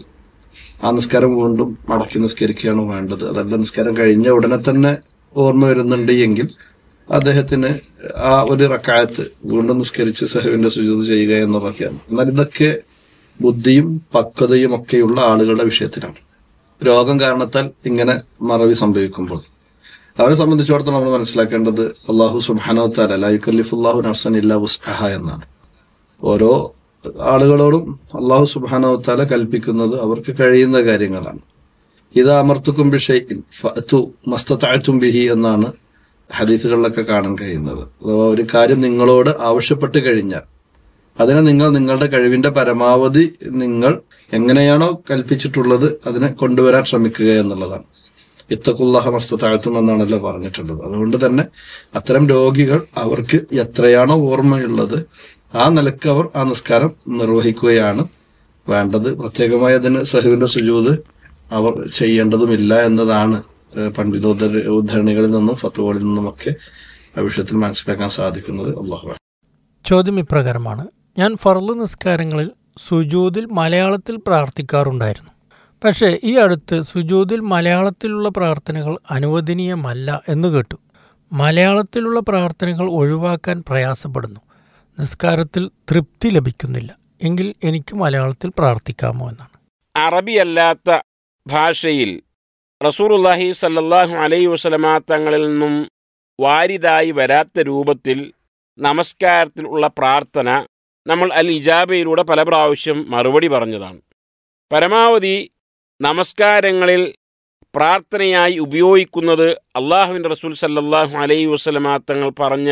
ആ നിസ്കാരം വീണ്ടും മടക്കി നിസ്കരിക്കുകയാണ് വേണ്ടത് അതല്ല നിസ്കാരം കഴിഞ്ഞ ഉടനെ തന്നെ ഓർമ്മ വരുന്നുണ്ട് എങ്കിൽ അദ്ദേഹത്തിന് ആ ഒരു റക്കായത്ത് വീണ്ടും നിസ്കരിച്ച് സഹുവിന്റെ സുജൂത് ചെയ്യുക എന്നുള്ളതൊക്കെയാണ് എന്നാൽ ഇതൊക്കെ ബുദ്ധിയും പക്വതയും ഒക്കെയുള്ള ആളുകളുടെ വിഷയത്തിലാണ് രോഗം കാരണത്താൽ ഇങ്ങനെ മറവി സംഭവിക്കുമ്പോൾ അവരെ സംബന്ധിച്ചിടത്തോളം നമ്മൾ മനസ്സിലാക്കേണ്ടത് അള്ളാഹു സുബാനോ താല ലൈക്കല്ലിഫുല്ലാഹു നഫ്സൻ ഇല്ല ഉസ്അഹ എന്നാണ് ഓരോ ആളുകളോടും അള്ളാഹു സുബാനോ താല കൽപ്പിക്കുന്നത് അവർക്ക് കഴിയുന്ന കാര്യങ്ങളാണ് ഇത് അമർത്തുക്കും ബിഷൈൻ ഫഅതു മസ്തതഅതും ബിഹി എന്നാണ് ഹദീസുകളിലൊക്കെ കാണാൻ കഴിയുന്നത് അഥവാ ഒരു കാര്യം നിങ്ങളോട് ആവശ്യപ്പെട്ട് കഴിഞ്ഞാൽ അതിനെ നിങ്ങൾ നിങ്ങളുടെ കഴിവിന്റെ പരമാവധി നിങ്ങൾ എങ്ങനെയാണോ കൽപ്പിച്ചിട്ടുള്ളത് അതിനെ കൊണ്ടുവരാൻ ശ്രമിക്കുക എന്നുള്ളതാണ് ഇത്തക്കുല്ലാഹ മസ്തത്താഴ്ത്തും എന്നാണല്ലോ പറഞ്ഞിട്ടുള്ളത് അതുകൊണ്ട് തന്നെ അത്തരം രോഗികൾ അവർക്ക് എത്രയാണോ ഓർമ്മയുള്ളത് ആ നിലക്ക് അവർ ആ നിസ്കാരം നിർവഹിക്കുകയാണ് വേണ്ടത് പ്രത്യേകമായി അതിന് സഹുവിന്റെ സുജൂത് അവർ ചെയ്യേണ്ടതുമില്ല എന്നതാണ് ഏഹ് പണ്ഡിതോദ്ധര ഉദ്ധരണികളിൽ നിന്നും ഫത്തുകളിൽ നിന്നുമൊക്കെ ആ വിഷയത്തിൽ മനസ്സിലാക്കാൻ സാധിക്കുന്നത് അള്ളാഹു ചോദ്യം ഇപ്രകാരമാണ് ഞാൻ ഫർള് നിസ്കാരങ്ങളിൽ സുജൂദിൽ മലയാളത്തിൽ പ്രാർത്ഥിക്കാറുണ്ടായിരുന്നു പക്ഷേ ഈ അടുത്ത് സുജൂദിൽ മലയാളത്തിലുള്ള പ്രാർത്ഥനകൾ അനുവദനീയമല്ല എന്ന് കേട്ടു മലയാളത്തിലുള്ള പ്രാർത്ഥനകൾ ഒഴിവാക്കാൻ പ്രയാസപ്പെടുന്നു നിസ്കാരത്തിൽ തൃപ്തി ലഭിക്കുന്നില്ല എങ്കിൽ എനിക്ക് മലയാളത്തിൽ പ്രാർത്ഥിക്കാമോ എന്നാണ് അറബിയല്ലാത്ത ഭാഷയിൽ റസൂറുല്ലാഹി സല്ലല്ലാഹു അലൈഹി വസല്ലമ തങ്ങളിൽ നിന്നും വാരിതായി വരാത്ത രൂപത്തിൽ നമസ്കാരത്തിൽ ഉള്ള പ്രാർത്ഥന നമ്മൾ അൽ ഇജാബയിലൂടെ പല പ്രാവശ്യം മറുപടി പറഞ്ഞതാണ് പരമാവധി നമസ്കാരങ്ങളിൽ പ്രാർത്ഥനയായി ഉപയോഗിക്കുന്നത് അള്ളാഹുവിൻ്റെ റസൂൽ സല്ലല്ലാഹു അലൈഹി വസല്ലമ തങ്ങൾ പറഞ്ഞ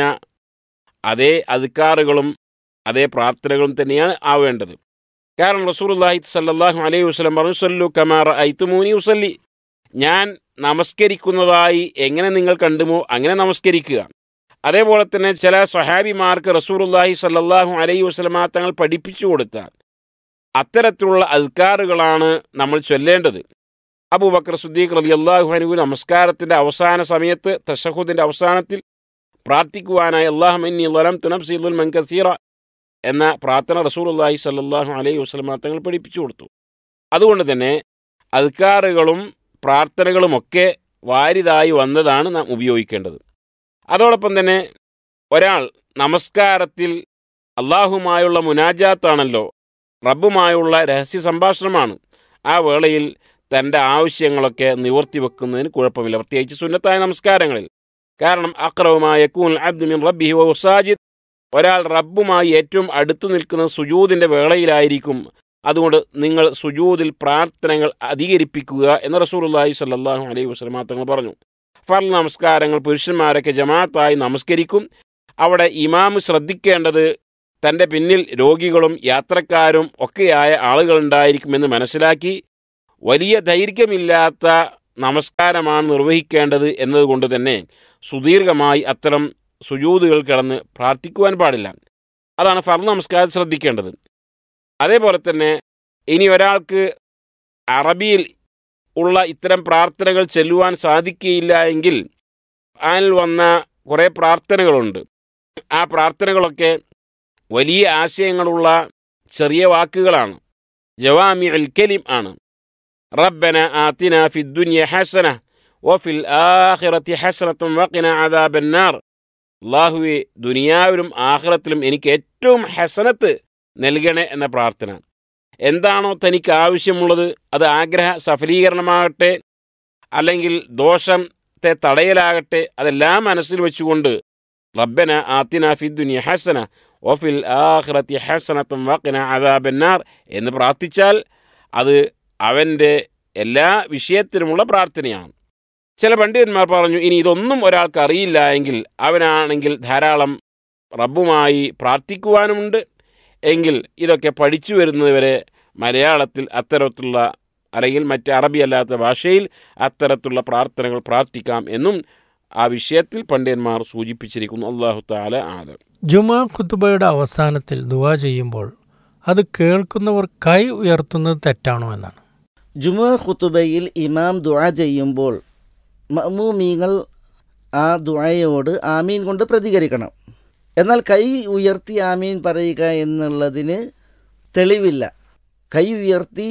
അതേ അധികാറുകളും അതേ പ്രാർത്ഥനകളും തന്നെയാണ് ആവേണ്ടത് കാരണം റസൂലുള്ളാഹി സല്ലല്ലാഹു അലൈഹി വസല്ലം പറഞ്ഞു സല്ലു കമാറ ഐത്തുമൂനി ഉസല്ലി ഞാൻ നമസ്കരിക്കുന്നതായി എങ്ങനെ നിങ്ങൾ കണ്ടുമോ അങ്ങനെ നമസ്കരിക്കുക അതേപോലെ തന്നെ ചില സ്വഹാബിമാർക്ക് റസൂലുള്ളാഹി സല്ലല്ലാഹു അലൈഹി വസല്ലമ തങ്ങൾ പഠിപ്പിച്ചു കൊടുത്ത അത്തരത്തിലുള്ള അൽക്കാറുകളാണ് നമ്മൾ ചൊല്ലേണ്ടത് അബൂബക്കർ സുദ്ദീഖ് റളിയല്ലാഹു അൻഹു നമസ്കാരത്തിന്റെ അവസാന സമയത്ത് തഷഹുദിന്റെ അവസാനത്തിൽ പ്രാർത്ഥിക്കുവാനായി അള്ളാഹു ഇന്നി ലലംതു നഫ്സി ദുൽമൻ കസീറ എന്ന പ്രാർത്ഥന റസൂലുള്ളാഹി സല്ലല്ലാഹു അലൈഹി വസല്ലമ തങ്ങൾ പഠിപ്പിച്ചു കൊടുത്തു അതുകൊണ്ട് തന്നെ അധികാറുകളും പ്രാർത്ഥനകളുമൊക്കെ വാരിതായി വന്നതാണ് നാം ഉപയോഗിക്കേണ്ടത് അതോടൊപ്പം തന്നെ ഒരാൾ നമസ്കാരത്തിൽ അള്ളാഹുമായുള്ള മുനാജാത്താണല്ലോ റബ്ബുമായുള്ള രഹസ്യ സംഭാഷണമാണ് ആ വേളയിൽ തൻ്റെ ആവശ്യങ്ങളൊക്കെ നിവർത്തി വെക്കുന്നതിന് കുഴപ്പമില്ല പ്രത്യേകിച്ച് സുന്നത്തായ നമസ്കാരങ്ങളിൽ കാരണം അക്രവുമായ യക്കൂൻ അബ്ദു മിൻ റബ്ബിഹി വ സാജിദ് ഒരാൾ റബ്ബുമായി ഏറ്റവും അടുത്തു നിൽക്കുന്ന സുജൂദിന്റെ വേളയിലായിരിക്കും അതുകൊണ്ട് നിങ്ങൾ സുജൂദിൽ പ്രാർത്ഥനകൾ അധികരിപ്പിക്കുക എന്ന് റസൂലുള്ളാഹി സ്വല്ലല്ലാഹു അലൈഹി വസല്ലമ തങ്ങൾ പറഞ്ഞു ഫർ നമസ്കാരങ്ങൾ പുരുഷന്മാരൊക്കെ ജമാഅത്തായി നമസ്കരിക്കും അവിടെ ഇമാം ശ്രദ്ധിക്കേണ്ടത് തൻ്റെ പിന്നിൽ രോഗികളും യാത്രക്കാരും ഒക്കെയായ ആളുകളുണ്ടായിരിക്കുമെന്ന് മനസ്സിലാക്കി വലിയ ദൈർഘ്യമില്ലാത്ത നമസ്കാരമാണ് നിർവഹിക്കേണ്ടത് എന്നതുകൊണ്ട് തന്നെ സുദീർഘമായി അത്തരം സുജൂതുകൾ കിടന്ന് പ്രാർത്ഥിക്കുവാൻ പാടില്ല അതാണ് ഫർ നമസ്കാരം ശ്രദ്ധിക്കേണ്ടത് അതേപോലെ തന്നെ ഇനി ഒരാൾക്ക് അറബിയിൽ ഉള്ള ഇത്തരം പ്രാർത്ഥനകൾ ചെല്ലുവാൻ സാധിക്കുകയില്ല എങ്കിൽ അതിൽ വന്ന കുറേ പ്രാർത്ഥനകളുണ്ട് ആ പ്രാർത്ഥനകളൊക്കെ വലിയ ആശയങ്ങളുള്ള ചെറിയ വാക്കുകളാണ് ജവാമി അൽ കലിം ആണ് റബ്ബന ആത്തിന ഫി ദുനിയ ഹസന വഫിൽ ആഖിറത്തി ഹസനത്തും വഖിന അദാബന്നാർ അള്ളാഹുവെ ദുനിയാവിലും ആഖിറത്തിലും എനിക്ക് ഏറ്റവും ഹസനത്ത് നൽകണേ എന്ന പ്രാർത്ഥന എന്താണോ തനിക്ക് ആവശ്യമുള്ളത് അത് ആഗ്രഹ സഫലീകരണമാകട്ടെ അല്ലെങ്കിൽ ദോഷത്തെ തടയലാകട്ടെ അതെല്ലാം മനസ്സിൽ വെച്ചുകൊണ്ട് റബ്ബന ആത്തിന ഫി ദുനിയ ഹസന ഒഫിൽ ആഖിറത്തി ഹസനത്തും വഖിന അദാബന്നാർ എന്ന് പ്രാർത്ഥിച്ചാൽ അത് അവൻ്റെ എല്ലാ വിഷയത്തിലുമുള്ള പ്രാർത്ഥനയാണ് ചില പണ്ഡിതന്മാർ പറഞ്ഞു ഇനി ഇതൊന്നും ഒരാൾക്ക് അറിയില്ല എങ്കിൽ അവനാണെങ്കിൽ ധാരാളം റബ്ബുമായി പ്രാർത്ഥിക്കുവാനുമുണ്ട് എങ്കിൽ ഇതൊക്കെ പഠിച്ചു വരുന്നതുവരെ മലയാളത്തിൽ അത്തരത്തിലുള്ള അല്ലെങ്കിൽ മറ്റ് അറബി അല്ലാത്ത ഭാഷയിൽ അത്തരത്തിലുള്ള പ്രാർത്ഥനകൾ പ്രാർത്ഥിക്കാം എന്നും ആ വിഷയത്തിൽ പണ്ഡിതന്മാർ സൂചിപ്പിച്ചിരിക്കുന്നു അള്ളാഹു താല ആലം ജുമാ ഖുത്തുബയുടെ അവസാനത്തിൽ ദുവാ ചെയ്യുമ്പോൾ അത് കേൾക്കുന്നവർ കൈ ഉയർത്തുന്നത് തെറ്റാണോ എന്നാണ് ജുമുഅ ഖുത്തുബയിൽ ഇമാം ദുആ ചെയ്യുമ്പോൾ മഅ്മൂമീങ്ങൾ ആ ദുആയോട് ആമീൻ കൊണ്ട് പ്രതികരിക്കണം എന്നാൽ കൈ ഉയർത്തി ആമീൻ പറയുക എന്നുള്ളതിന് തെളിവില്ല കൈ ഉയർത്തി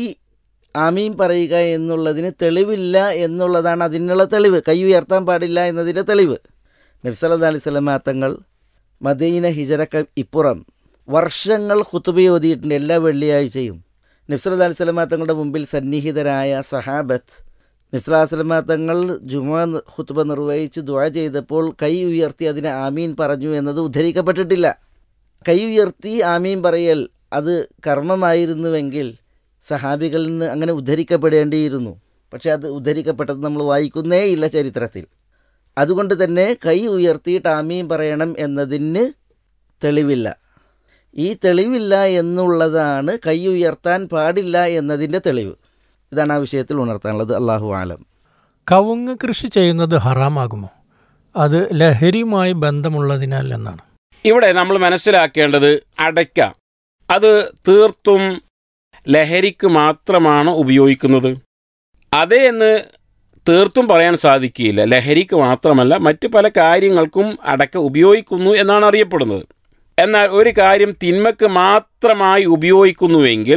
ആമീൻ പറയുക എന്നുള്ളതിന് തെളിവില്ല എന്നുള്ളതാണ് അതിനുള്ള തെളിവ് കൈ ഉയർത്താൻ പാടില്ല എന്നതിൻ്റെ തെളിവ് നബ്സല്ലാ അലൈഹി സ്വലമാ തങ്ങൾ മദീന ഹിജറക്ക് ഇപ്പുറം വർഷങ്ങൾ ഖുത്തുബ ഓതിയിട്ടുണ്ട് എല്ലാ വെള്ളിയാഴ്ചയും നബ്സല്ലാ അലൈഹി സ്വലമാ തങ്ങളുടെ മുമ്പിൽ സന്നിഹിതരായ സഹാബത്ത് നബ്സല്ലാ സ്വലമാ തങ്ങൾ ജുമാ ഖുത്തുബ നിർവഹിച്ച് ദുആ ചെയ്തപ്പോൾ കൈ ഉയർത്തി അതിന് ആമീൻ പറഞ്ഞു എന്നത് ഉദ്ധരിക്കപ്പെട്ടിട്ടില്ല കൈ ഉയർത്തി ആമീൻ പറയൽ അത് കർമ്മമായിരുന്നുവെങ്കിൽ സഹാബികളിൽ നിന്ന് അങ്ങനെ ഉദ്ധരിക്കപ്പെടേണ്ടിയിരുന്നു പക്ഷേ അത് ഉദ്ധരിക്കപ്പെട്ടത് നമ്മൾ വായിക്കുന്നേ ഇല്ല ചരിത്രത്തിൽ അതുകൊണ്ട് തന്നെ കൈ ഉയർത്തിയിട്ട് ആമീൻ പറയണം എന്നതിന് തെളിവില്ല ഈ തെളിവില്ല എന്നുള്ളതാണ് കൈ ഉയർത്താൻ പാടില്ല എന്നതിൻ്റെ തെളിവ് ഇതാണ് ആ വിഷയത്തിൽ ഉണർത്താനുള്ളത് അള്ളാഹു ആലം കവുങ്ങ് കൃഷി ചെയ്യുന്നത് ഹറാമാകുമോ അത് ലഹരിയുമായി ബന്ധമുള്ളതിനാൽ എന്നാണ് ഇവിടെ നമ്മൾ മനസ്സിലാക്കേണ്ടത് അടയ്ക്ക അത് തീർത്തും ലഹരിക്ക് മാത്രമാണ് ഉപയോഗിക്കുന്നത് അതേ എന്ന് തീർത്തും പറയാൻ സാധിക്കുകയില്ല ലഹരിക്ക് മാത്രമല്ല മറ്റ് പല കാര്യങ്ങൾക്കും അടക്ക ഉപയോഗിക്കുന്നു എന്നാണ് അറിയപ്പെടുന്നത് എന്നാൽ ഒരു കാര്യം തിന്മക്ക് മാത്രമായി ഉപയോഗിക്കുന്നുവെങ്കിൽ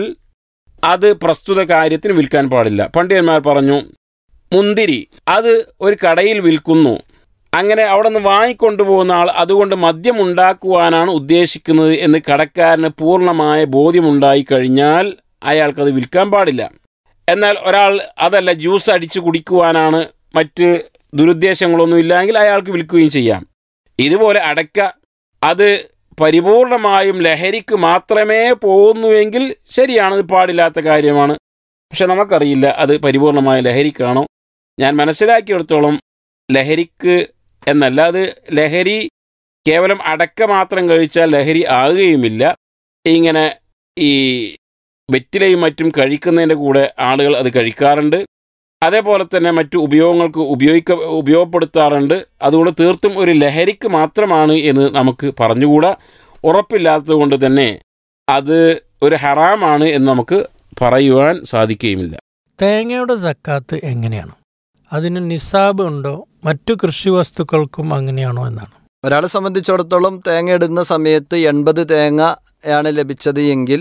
അത് പ്രസ്തുത കാര്യത്തിന് വിൽക്കാൻ പാടില്ല പണ്ഡിതന്മാർ പറഞ്ഞു മുന്തിരി അത് ഒരു കടയിൽ വിൽക്കുന്നു അങ്ങനെ അവിടെ നിന്ന് വാങ്ങിക്കൊണ്ടുപോകുന്ന ആൾ അതുകൊണ്ട് മദ്യം ഉണ്ടാക്കുവാനാണ് ഉദ്ദേശിക്കുന്നത് എന്ന് കടക്കാരന് പൂർണ്ണമായ ബോധ്യമുണ്ടായി കഴിഞ്ഞാൽ അയാൾക്കത് വിൽക്കാൻ പാടില്ല എന്നാൽ ഒരാൾ അതല്ല ജ്യൂസ് അടിച്ച് കുടിക്കുവാനാണ് മറ്റ് ദുരുദ്ദേശങ്ങളൊന്നും ഇല്ലെങ്കിൽ അയാൾക്ക് വിൽക്കുകയും ചെയ്യാം ഇതുപോലെ അടക്ക അത് പരിപൂർണമായും ലഹരിക്ക് മാത്രമേ പോകുന്നുവെങ്കിൽ ശരിയാണ് ഇത് പാടില്ലാത്ത കാര്യമാണ് പക്ഷെ നമുക്കറിയില്ല അത് പരിപൂർണമായ ലഹരിക്കാണോ ഞാൻ മനസ്സിലാക്കിയെടുത്തോളം ലഹരിക്ക് എന്നല്ല അത് ലഹരി കേവലം അടക്ക മാത്രം കഴിച്ചാൽ ലഹരി ആകുകയുമില്ല ഇങ്ങനെ ഈ വെറ്റിലയും മറ്റും കഴിക്കുന്നതിൻ്റെ കൂടെ ആളുകൾ അത് കഴിക്കാറുണ്ട് അതേപോലെ തന്നെ മറ്റു ഉപയോഗങ്ങൾക്ക് ഉപയോഗിക്ക ഉപയോഗപ്പെടുത്താറുണ്ട് അതുകൊണ്ട് തീർത്തും ഒരു ലഹരിക്ക് മാത്രമാണ് എന്ന് നമുക്ക് പറഞ്ഞുകൂടാ ഉറപ്പില്ലാത്തത് കൊണ്ട് തന്നെ അത് ഒരു ഹറാമാണ് എന്ന് നമുക്ക് പറയുവാൻ സാധിക്കുകയുമില്ല തേങ്ങയുടെ സക്കാത്ത് എങ്ങനെയാണ് അതിന് നിസാബ് ഉണ്ടോ മറ്റു കൃഷി വസ്തുക്കൾക്കും അങ്ങനെയാണോ എന്നാണ് ഒരാളെ സംബന്ധിച്ചിടത്തോളം തേങ്ങ ഇടുന്ന സമയത്ത് എൺപത് തേങ്ങയാണ് ലഭിച്ചത് എങ്കിൽ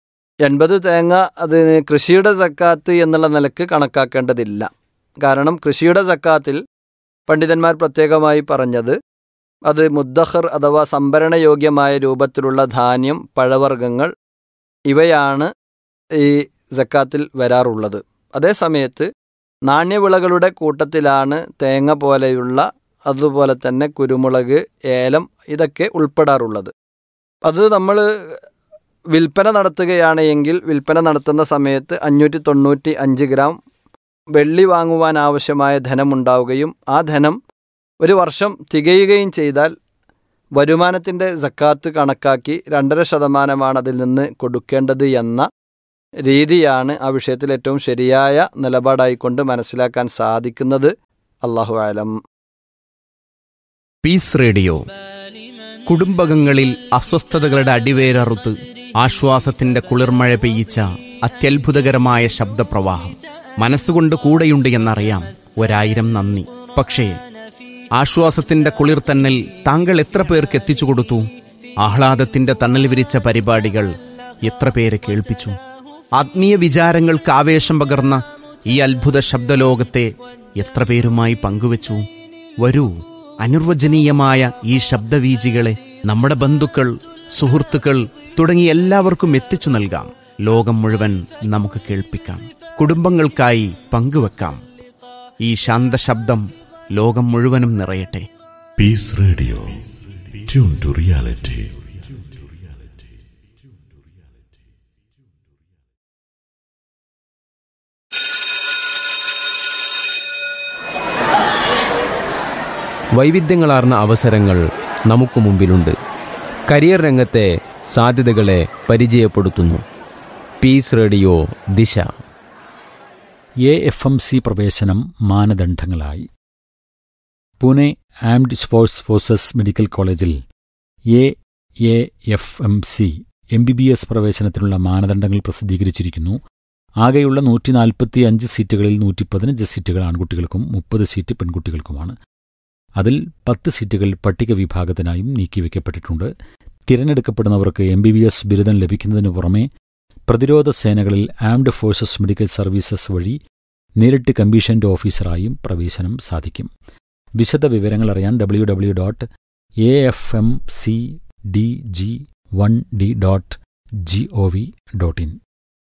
എൺപത് തേങ്ങ അതിന് കൃഷിയുടെ സക്കാത്ത് എന്നുള്ള നിലക്ക് കണക്കാക്കേണ്ടതില്ല കാരണം കൃഷിയുടെ സക്കാത്തിൽ പണ്ഡിതന്മാർ പ്രത്യേകമായി പറഞ്ഞത് അത് മുദ്ദഖർ അഥവാ സംഭരണയോഗ്യമായ രൂപത്തിലുള്ള ധാന്യം പഴവർഗ്ഗങ്ങൾ ഇവയാണ് ഈ സക്കാത്തിൽ വരാറുള്ളത് അതേസമയത്ത് നാണ്യവിളകളുടെ കൂട്ടത്തിലാണ് തേങ്ങ പോലെയുള്ള അതുപോലെ തന്നെ കുരുമുളക് ഏലം ഇതൊക്കെ ഉൾപ്പെടാറുള്ളത് അത് നമ്മൾ വിൽപ്പന നടത്തുകയാണ് എങ്കിൽ വിൽപ്പന നടത്തുന്ന സമയത്ത് അഞ്ഞൂറ്റി തൊണ്ണൂറ്റി അഞ്ച് ഗ്രാം വെള്ളി വാങ്ങുവാൻ ആവശ്യമായ ധനമുണ്ടാവുകയും ആ ധനം ഒരു വർഷം തികയുകയും ചെയ്താൽ വരുമാനത്തിൻ്റെ സക്കാത്ത് കണക്കാക്കി രണ്ടര ശതമാനമാണ് അതിൽ നിന്ന് കൊടുക്കേണ്ടത് എന്ന രീതിയാണ് ആ വിഷയത്തിൽ ഏറ്റവും ശരിയായ നിലപാടായിക്കൊണ്ട് മനസ്സിലാക്കാൻ സാധിക്കുന്നത് അള്ളാഹു ആലം പീസ് റേഡിയോ കുടുംബകങ്ങളിൽ അസ്വസ്ഥതകളുടെ അടിവേരറുത്ത് ആശ്വാസത്തിന്റെ കുളിർമഴ പെയ്യിച്ച അത്യത്ഭുതകരമായ ശബ്ദപ്രവാഹം മനസ്സുകൊണ്ട് കൂടെയുണ്ട് എന്നറിയാം ഒരായിരം നന്ദി പക്ഷേ ആശ്വാസത്തിന്റെ കുളിർ തന്നൽ താങ്കൾ എത്ര പേർക്ക് എത്തിച്ചു കൊടുത്തു ആഹ്ലാദത്തിന്റെ തണൽ വിരിച്ച പരിപാടികൾ എത്ര പേരെ കേൾപ്പിച്ചു ആത്മീയ വിചാരങ്ങൾക്ക് ആവേശം പകർന്ന ഈ അത്ഭുത ശബ്ദലോകത്തെ എത്ര പേരുമായി പങ്കുവച്ചു വരൂ അനിർവചനീയമായ ഈ ശബ്ദവീജികളെ നമ്മുടെ ബന്ധുക്കൾ സുഹൃത്തുക്കൾ തുടങ്ങി എല്ലാവർക്കും എത്തിച്ചു നൽകാം ലോകം മുഴുവൻ നമുക്ക് കേൾപ്പിക്കാം കുടുംബങ്ങൾക്കായി പങ്കുവെക്കാം ഈ ശാന്തശബ്ദം ലോകം മുഴുവനും നിറയട്ടെ Peace Radio. Tune to reality. വൈവിധ്യങ്ങളാർന്ന അവസരങ്ങൾ നമുക്ക് മുമ്പിലുണ്ട് കരിയർ രംഗത്തെ സാധ്യതകളെ പരിചയപ്പെടുത്തുന്നു peace radio Disha A F M C പ്രവേശനം മാനദണ്ഡങ്ങളായി Pune armed force forces medical കോളേജിൽ A A F M C M B B S പ്രവേശനത്തിനുള്ള മാനദണ്ഡങ്ങൾ പ്രസിദ്ധീകരിച്ചിരിക്കുന്നു ആകെയുള്ള നൂറ്റി നാൽപ്പത്തി അഞ്ച് സീറ്റുകളിൽ നൂറ്റി പതിനഞ്ച് സീറ്റുകൾ ആൺകുട്ടികൾക്കും മുപ്പത് സീറ്റ് പെൺകുട്ടികൾക്കുമാണ് അതിൽ പത്ത് സീറ്റുകൾ പട്ടിക വിഭാഗത്തിനായും നീക്കിവെക്കപ്പെട്ടിട്ടുണ്ട് തിരഞ്ഞെടുക്കപ്പെടുന്നവർക്ക് എം ബി ബി എസ് ബിരുദം ലഭിക്കുന്നതിനു പുറമെ പ്രതിരോധ സേനകളിൽ ആംഡ് ഫോഴ്സസ് മെഡിക്കൽ സർവീസസ് വഴി നേരിട്ട് കമ്മീഷൻഡ് ഓഫീസറായും പ്രവേശനം സാധിക്കും വിശദ വിവരങ്ങൾ അറിയാൻ W W dot A F M C D G one D dot G O V dot in